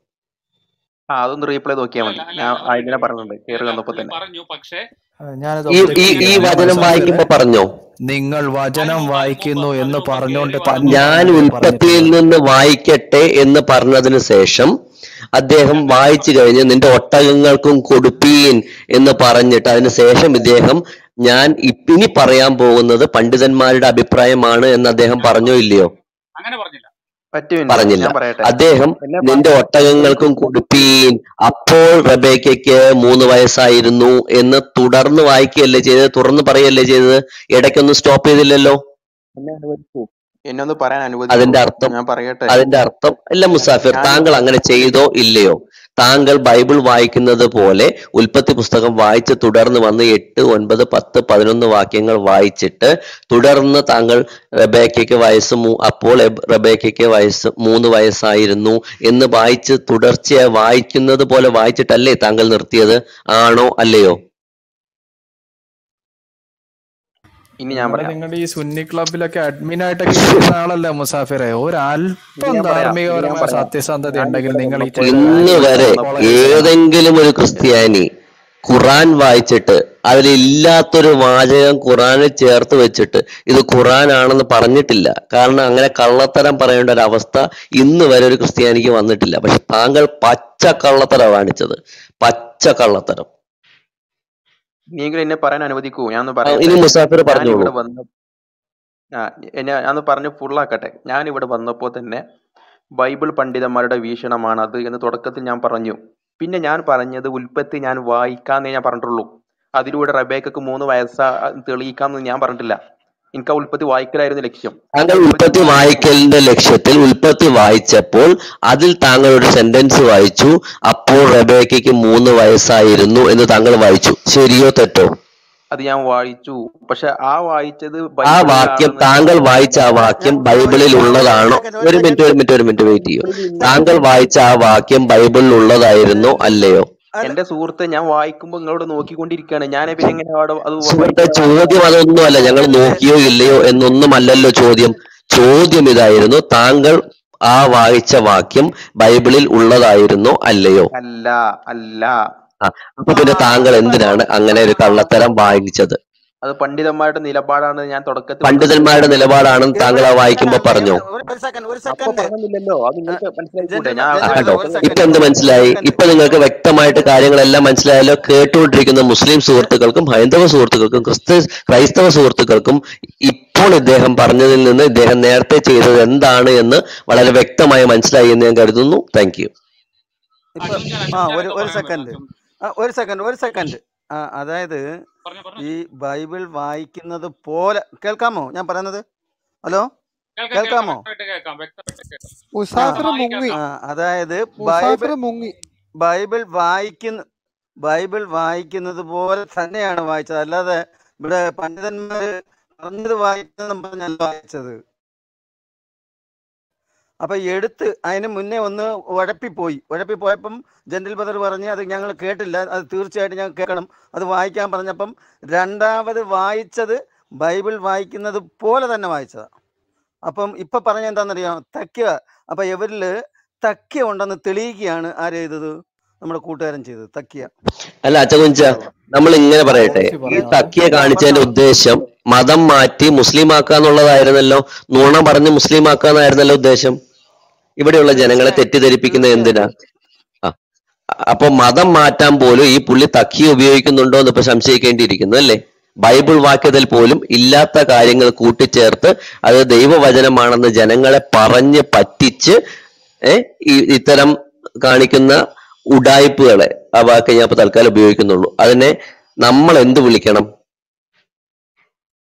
S1: ആ അതൊന്ന് റീപ്ലൈ നോക്കിയാൽ
S2: അല്ല
S1: മതി
S2: അല്ല
S1: ഞാൻ
S2: ഒരു
S1: ആദ്യം തന്നെ
S2: മിനിറ്റ്
S1: പറഞ്ഞിട്ടുണ്ട് കയറി
S2: അല്ല
S1: വന്നപ്പോൾ
S2: പുള്ളി
S1: തന്നെ
S2: പറഞ്ഞു പക്ഷേ
S9: ആ, ഞാനത്
S5: ഈ
S9: ഒബ്ജക്റ്റ്
S5: ഈ ഈ
S9: ചെയ്യാണ്
S5: വചനം
S9: മുസാഫിറെ
S5: വായിക്കുമ്പോ പറഞ്ഞോ
S9: നിങ്ങൾ വചനം
S2: അതിന് മുമ്പ് അതിന് മുമ്പ്
S9: വായിക്കുന്നു എന്ന്
S2: അതിന് മുമ്പ്
S9: പറഞ്ഞുകൊണ്ട്
S2: കയറി വന്നപ്പോൾ
S5: ഞാൻ
S9: തന്നെയാണ് ഇത്
S5: ഉൽപ്പത്തിയിൽ
S9: പറഞ്ഞിട്ടുള്ളത്
S5: നിന്ന് വായിക്കട്ടെ എന്ന് പറഞ്ഞതിന് ശേഷം അദ്ദേഹം
S2: അല്ല
S5: വായിച്ചു കഴിഞ്ഞ് നിന്റെ ഒട്ടകങ്ങൾക്കും കൊടുപ്പീൻ എന്ന് പറഞ്ഞിട്ട് അതിന് ശേഷം ഇദ്ദേഹം ഞാൻ ഇപ്പ- ഇനി പറയാൻ പോകുന്നത് പണ്ഡിതന്മാരുടെ അഭിപ്രായമാണ് എന്ന് അദ്ദേഹം പറഞ്ഞോ ഇല്ലയോ
S2: അങ്ങനെ പറഞ്ഞില്ല
S1: ഒറ്റ മിനിറ്റ്
S5: പറഞ്ഞില്ല
S1: ഞാൻ പറയട്ടെ
S5: അദ്ദേഹം
S1: എന്നെ
S5: നിന്റെ
S1: പറഞ്ഞ
S5: ഒട്ടകങ്ങൾക്കും കൊടുപ്പീൻ അപ്പോൾ റബേക്കയ്ക്ക് മൂന്ന് വയസ്സായിരുന്നു എന്ന് തുടർന്ന് വായിക്കുകയല്ലേ ചെയ്തത് തുറന്ന് പറയല്ലേ ചെയ്തത് ഇടയ്ക്കൊന്നും സ്റ്റോപ്പ് ചെയ്തില്ലല്ലോ
S1: എന്നെ അനുവദിക്കൂ എന്നെ ഒന്ന് പറയാൻ അനുവദിക്കൂ
S5: അതിന്റെ അർത്ഥം
S1: ഞാൻ പറയട്ടെ
S5: അതിന്റെ അർത്ഥം അല്ല മുസാഫിർ
S1: ഞാൻ
S5: താങ്കൾ അങ്ങനെ ചെയ്തോ ഇല്ലയോ താങ്കൾ ബൈബിൾ വായിക്കുന്നത് പോലെ ഉൽപ്പത്തി പുസ്തകം വായിച്ച് തുടർന്ന് വന്ന് എട്ട് ഒൻപത് പത്ത് പതിനൊന്ന് വാക്യങ്ങൾ വായിച്ചിട്ട് തുടർന്ന് താങ്കൾ റബേക്കയ്ക്ക് വയസ്സ് മൂ അപ്പോൾ എബ് റബേക്കയ്ക്ക് വയസ്സ് മൂന്ന് വയസ്സായിരുന്നു എന്ന് വായിച്ച് തുടർച്ചയായി വായിക്കുന്നത് പോലെ വായിച്ചിട്ടല്ലേ താങ്കൾ നിർത്തിയത് ആണോ അല്ലയോ
S1: ഇനി ഞാൻ
S9: നിങ്ങള്
S1: പറയാം
S9: നിങ്ങളുടെ ഈ സുന്നി ക്ലബിലൊക്കെ അഡ്മിൻ ആയിട്ടൊക്കെ ഇരിക്കുന്ന ആളല്ല മുസാഫിറെ
S1: ഇനി
S9: ഒരല്പം
S1: ഞാൻ പറയാം ഇനി ഞാൻ
S9: ധാർമ്മികപരമായ
S1: പറയാം
S9: സത്യസന്ധത
S1: ഞാൻ
S9: ഉണ്ടെങ്കിൽ
S1: ഇവിടെ
S9: നിങ്ങൾ ഈ
S1: വന്നപ്പോൾ
S9: ചെയ്ത
S5: ഇന്ന്
S9: കാര്യങ്ങൾ
S5: വരെ
S9: അപ്പോളജൈസ് ചെയ്യണം
S5: ഏതെങ്കിലും ഒരു ക്രിസ്ത്യാനി ഖുറാൻ വായിച്ചിട്ട് അതിലില്ലാത്തൊരു വാചകം ഖുറാനിൽ ചേർത്ത് വെച്ചിട്ട് ഇത് ഖുറാൻ ആണെന്ന് പറഞ്ഞിട്ടില്ല കാരണം അങ്ങനെ കള്ളത്തരം പറയേണ്ട ഒരു അവസ്ഥ ഇന്ന് വരെ ഒരു ക്രിസ്ത്യാനിക്ക് വന്നിട്ടില്ല പക്ഷെ താങ്കൾ പച്ച കള്ളത്തരം കാണിച്ചത് പച്ച കള്ളത്തരം
S1: നീങ്കിലും എന്നെ പറയാൻ അനുവദിക്കൂ ഞാൻ ഒന്ന്
S5: ആ, ഇനി
S1: പറയട്ടെ
S5: മുസാഫിർ
S1: ഞാൻ
S5: പറഞ്ഞോളൂ
S1: ഇവിടെ വന്ന ആ എന്നെ ഞാനൊന്ന് പറഞ്ഞ് ഫുള്ളാക്കട്ടെ ഞാൻ ഇവിടെ വന്നപ്പോൾ തന്നെ ബൈബിൾ പണ്ഡിതന്മാരുടെ വീക്ഷണമാണ് അത് എന്ന് തുടക്കത്തിൽ ഞാൻ പറഞ്ഞു പിന്നെ ഞാൻ പറഞ്ഞത് ഉൽപ്പത്തി ഞാൻ വായിക്കാന്നേ ഞാൻ പറഞ്ഞിട്ടുള്ളൂ അതിലൂടെ റബേക്കക്ക് മൂന്ന് വയസ്സാ തെളിയിക്കാമെന്ന് ഞാൻ പറഞ്ഞിട്ടില്ല എനിക്ക് ആ ഉൽപ്പത്തി വായിക്കലായിരുന്നു ലക്ഷ്യം
S5: താങ്കൾ
S1: ഉൽപ്പത്തി
S5: ഉൽപ്പത്തി
S1: വായിച്ചു
S5: വായിക്കലിന്റെ ലക്ഷ്യത്തിൽ ഉൽപ്പത്തി വായിച്ചപ്പോൾ അതിൽ താങ്കൾ ഒരു സെന്റൻസ് വായിച്ചു അപ്പോൾ റബേക്കയ്ക്ക് മൂന്ന് വയസ്സായിരുന്നു എന്ന് താങ്കൾ വായിച്ചു ശരിയോ തെറ്റോ
S1: അത് ഞാൻ വായിച്ചു പക്ഷെ ആ വായിച്ചത്
S5: ആ
S1: ബൈബിളിൽ
S5: വാക്യം
S1: ആണെന്ന്
S5: താങ്കൾ
S1: ഞാൻ
S5: വായിച്ച ആ വാക്യം
S4: ഞാൻ
S5: ബൈബിളിൽ
S4: ഒരു
S5: ഉള്ളതാണോ
S4: സെക്കൻഡ് ഒരു
S5: ഒരു മിനിറ്റ് ഒരു
S4: സെക്കൻഡ്
S5: മിനിറ്റ് ഒരു മിനിറ്റ് വെയിറ്റ് ചെയ്യൂ
S1: ബൈബിളിൽ ഇല്ല
S5: താങ്കൾ വായിച്ച ആ വാക്യം ബൈബിളിൽ ഉള്ളതായിരുന്നോ അല്ലയോ
S4: അല്ല
S1: എന്റെ സുഹൃത്തെ ഞാൻ വായിക്കുമ്പോ നിങ്ങളോട് നോക്കിക്കൊണ്ടിരിക്കുകയാണ് ഞാൻ പിന്നെ എങ്ങനെ അവിടെ അത്
S5: സുഹൃത്തെ
S1: വായിക്കാതെ
S5: ചോദ്യം അതൊന്നുമല്ല ഞങ്ങൾ
S4: സെക്കൻഡ്
S5: നോക്കിയോ ഇല്ലയോ എന്നൊന്നുമല്ലല്ലോ ചോദ്യം ചോദ്യം ഇതായിരുന്നു താങ്കൾ ആ വായിച്ച വാക്യം ബൈബിളിൽ ഉള്ളതായിരുന്നോ അല്ലയോ
S1: അല്ല അല്ല
S5: ആ, അപ്പൊ
S4: ആ
S5: പിന്നെ താങ്കൾ
S4: ഇപ്പൊ
S5: എന്തിനാണ് അങ്ങനെ ഒരു കള്ളത്തരം വായിച്ചത്
S1: അത് പണ്ഡിതന്മാരുടെ നിലപാടാണ് ഞാൻ തുടക്കത്തിൽ പറഞ്ഞത്
S5: പണ്ഡിതന്മാരുടെ നിലപാടാണെന്ന് താങ്കൾ ആ
S4: എവിടെ
S5: വായിക്കുമ്പോ
S4: എടാ
S5: പറഞ്ഞോ
S4: ഒരു ഒരു സെക്കൻഡ് ഒരു
S1: അപ്പൊ
S4: സെക്കൻഡ്
S1: പറഞ്ഞില്ലല്ലോ അത് നിങ്ങൾക്ക് മനസ്സിലായിക്കൂടെ
S4: ജെന്റിൽമാൻ
S1: ഞാൻ
S5: ആ,
S1: ആ
S4: ജെന്റിൽമാൻ
S5: കണ്ടോ
S4: ഒരു
S1: തുടക്കത്തിൽ
S5: ഇപ്പൊ
S4: സെക്കൻഡ്
S5: എന്ത്
S4: ഒരു
S5: മനസ്സിലായി
S4: സെക്കൻഡ്
S5: ഇപ്പൊ നിങ്ങൾക്ക് വ്യക്തമായിട്ട് കാര്യങ്ങളെല്ലാം മനസ്സിലായല്ലോ കേട്ടുകൊണ്ടിരിക്കുന്ന മുസ്ലിം സുഹൃത്തുക്കൾക്കും ഹൈന്ദവ സുഹൃത്തുക്കൾക്കും ക്രിസ്തു ക്രൈസ്തവ സുഹൃത്തുക്കൾക്കും ഇപ്പോൾ ഇദ്ദേഹം പറഞ്ഞതിൽ നിന്ന് ഇദ്ദേഹം നേരത്തെ ചെയ്തത് എന്താണ് എന്ന് വളരെ വ്യക്തമായി മനസ്സിലായി എന്ന് ഞാൻ കരുതുന്നു താങ്ക് യു
S4: ഇപ്പൊ
S2: അജുൻ
S4: ആ
S2: അജുൻ
S4: ഒരു
S2: ഞാനൊക്കെ
S4: ഒരു
S2: പറയാൻ
S4: സെക്കൻഡ്
S2: പറ്റും
S4: ആ ഒരു സെക്കൻഡ് ഒരു സെക്കൻഡ് ആ അതായത്
S2: പറഞ്ഞു പറഞ്ഞു
S4: ഈ ബൈബിൾ വായിക്കുന്നത് പോലെ കേൾക്കാമോ ഞാൻ പറയുന്നത് ഹലോ
S2: കേൾക്കാം കേൾക്കാം
S4: കേൾക്കാമോ
S2: വ്യക്തമായിട്ട് കേൾക്കാം വ്യക്തമായിട്ട് കേൾക്കാം
S4: ആ
S7: മുസാഫിർ
S2: വ്യക്തമായി
S7: മുങ്ങി
S4: ആ
S2: കേൾക്കാം
S4: അതായത് ബൈബിൾ
S7: മുസാഫിർ മുങ്ങി
S4: ബൈബിൾ വായിക്കുന്ന ബൈബിൾ വായിക്കുന്നത് പോലെ തന്നെയാണ് വായിച്ചത് അല്ലാതെ ഇവിടെ പണ്ഡിതന്മാര് പറഞ്ഞത് വായിച്ചതെന്ന് പറഞ്ഞല്ല വായിച്ചത് അപ്പൊ എടുത്ത് അതിന് മുന്നേ ഒന്ന് ഉഴപ്പിപ്പോയി ഉഴപ്പിപ്പോയപ്പം ജനറൽ ബദർ പറഞ്ഞ് അത് ഞങ്ങൾ കേട്ടില്ല അത് തീർച്ചയായിട്ടും ഞങ്ങൾ കേൾക്കണം അത് വായിക്കാൻ പറഞ്ഞപ്പം രണ്ടാമത് വായിച്ചത് ബൈബിൾ വായിക്കുന്നത് പോലെ തന്നെ വായിച്ചതാണ് അപ്പം ഇപ്പൊ പറഞ്ഞ എന്താണെന്നറിയാം തക്യ അപ്പൊ ഇവരിൽ തക്യ ഉണ്ടെന്ന് തെളിയിക്കുകയാണ് ആര് ചെയ്തത് നമ്മുടെ കൂട്ടുകാരൻ ചെയ്തത് തക്കിയ
S5: അല്ല അച്ചകുഞ്ച നമ്മൾ ഇങ്ങനെ പറയട്ടെ
S9: പോളിസി
S5: ഈ
S9: പറഞ്ഞതാണ്
S5: തക്കിയെ കാണിച്ചതിന്റെ ഉദ്ദേശം മതം മാറ്റി മുസ്ലിം ആക്കുക എന്നുള്ളതായിരുന്നല്ലോ നുണ പറഞ്ഞ് മുസ്ലിം ആക്കുക എന്നായിരുന്നല്ലോ ഉദ്ദേശം ഇവിടെയുള്ള ജനങ്ങളെ
S2: തീർച്ചയായും
S5: തെറ്റിദ്ധരിപ്പിക്കുന്നത് എന്തിനാ
S2: തീർച്ചയായും
S5: ആ അപ്പൊ മതം മാറ്റാൻ പോലും ഈ പുള്ളി തക്കി ഉപയോഗിക്കുന്നുണ്ടോ എന്ന് ഇപ്പൊ സംശയിക്കേണ്ടിയിരിക്കുന്നു അല്ലേ ബൈബിൾ വാക്യത്തിൽ പോലും ഇല്ലാത്ത കാര്യങ്ങൾ കൂട്ടിച്ചേർത്ത് അത് ദൈവവചനമാണെന്ന് ജനങ്ങളെ പറഞ്ഞ് പറ്റിച്ച് ഏ ഈ ഇത്തരം കാണിക്കുന്ന ഉഡായിപ്പുകളെ ആ വാക്ക് ഞാൻ ഇപ്പൊ തൽക്കാലം ഉപയോഗിക്കുന്നുള്ളൂ അതിനെ നമ്മൾ എന്ത് വിളിക്കണം